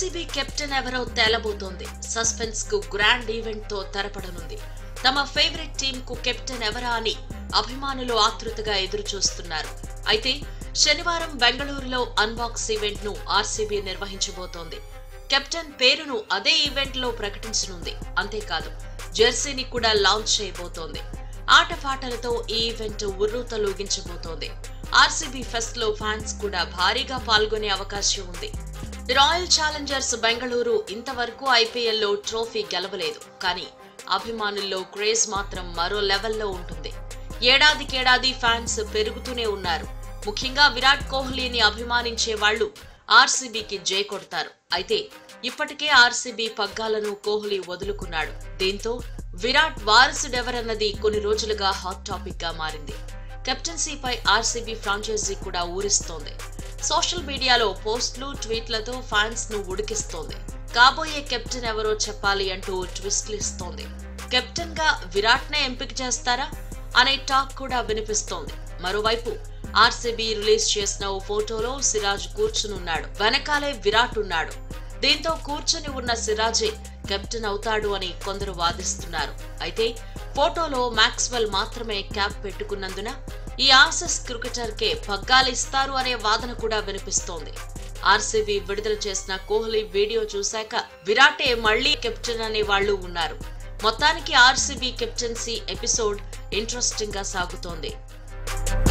RCB captain ఎవరో తేలబోతోంది suspense కు గ్రాండ్ ఈవెంట్ తో తెరపడనుంది తమ ఫేవరెట్ టీమ్ కు కెప్టెన్ ఎవరా అని అభిమానులు ఆతృతగా ఎదురు చూస్తున్నారు అయితే శనివారం బెంగళూరులో అన్బాక్స్ ఈవెంట్ ను ఆర్సీబీ నిర్వహించబోతోంది కెప్టెన్ పేరును అదే ఈవెంట్ లో ప్రకటించనుంది అంతేకాదు జెర్సీని కూడా లాంచ్ చేయబోతోంది ఆటపాటలతో ఈ ఈవెంట్ ఉర్రూతలూగించబోతోంది ఆర్సీబీ ఫెస్ట్ లో ఫ్యాన్స్ కూడా భారీగా పాల్గొనే అవకాశం ఉంది రాయల్ ఛాలెంజర్స్ బెంగళూరు ఇంతవరకు ఐపీఎల్లో ట్రోఫీ గెలవలేదు కానీ అభిమానుల్లో క్రేజ్ మాత్రం మరో లెవెల్లో ఉంటుంది ఏడాదికేడాది ఫ్యాన్స్ పెరుగుతూనే ఉన్నారు ముఖ్యంగా విరాట్ కోహ్లీని అభిమానించే వాళ్ళు ఆర్సీబీకి జై కొడతారు అయితే ఇప్పటికే ఆర్సీబీ పగ్గాలను కోహ్లీ వదులుకున్నాడు దీంతో విరాట్ వారసుడెవరన్నది కొన్ని రోజులుగా హాట్ టాపిక్ గా మారింది కెప్టెన్సీపై ఆర్సీబీ ఫ్రాంచైజీ కూడా ఊరిస్తోంది సోషల్ మీడియాలో పోస్టులు ట్వీట్లతో ఫ్యాన్స్ ను ఉడికిస్తోంది కాబోయే కెప్టెన్ ఎవరో చెప్పాలి అంటూ ట్విస్ట్లు ఇస్తోంది కెప్టెన్ గా విరాట్ నే ఎంపిక చేస్తారా అనే టాక్ కూడా వినిపిస్తోంది మరోవైపు ఆర్సీబీ రిలీజ్ చేసిన ఓ ఫోటోలో సిరాజ్ కూర్చునున్నాడు వెనకాలే విరాట్ ఉన్నాడు దీంతో కూర్చుని ఉన్న సిరాజే కెప్టెన్ అవుతాడు అని కొందరు వాదిస్తున్నారు అయితే ఫోటోలో మాక్స్వెల్ మాత్రమే క్యాప్ పెట్టుకున్నందున ఈ ఆసెస్ క్రికెటర్ కే పగ్గాలిస్తారు అనే వాదన కూడా వినిపిస్తోంది ఆర్సీబీ విడుదల చేసిన కోహ్లీ వీడియో చూశాక విరాటే మళ్లీ కెప్టెన్ అనే వాళ్ళు ఉన్నారు మొత్తానికి ఆర్సీబీ కెప్టెన్సీ ఎపిసోడ్ ఇంట్రెస్టింగ్ గా సాగుతోంది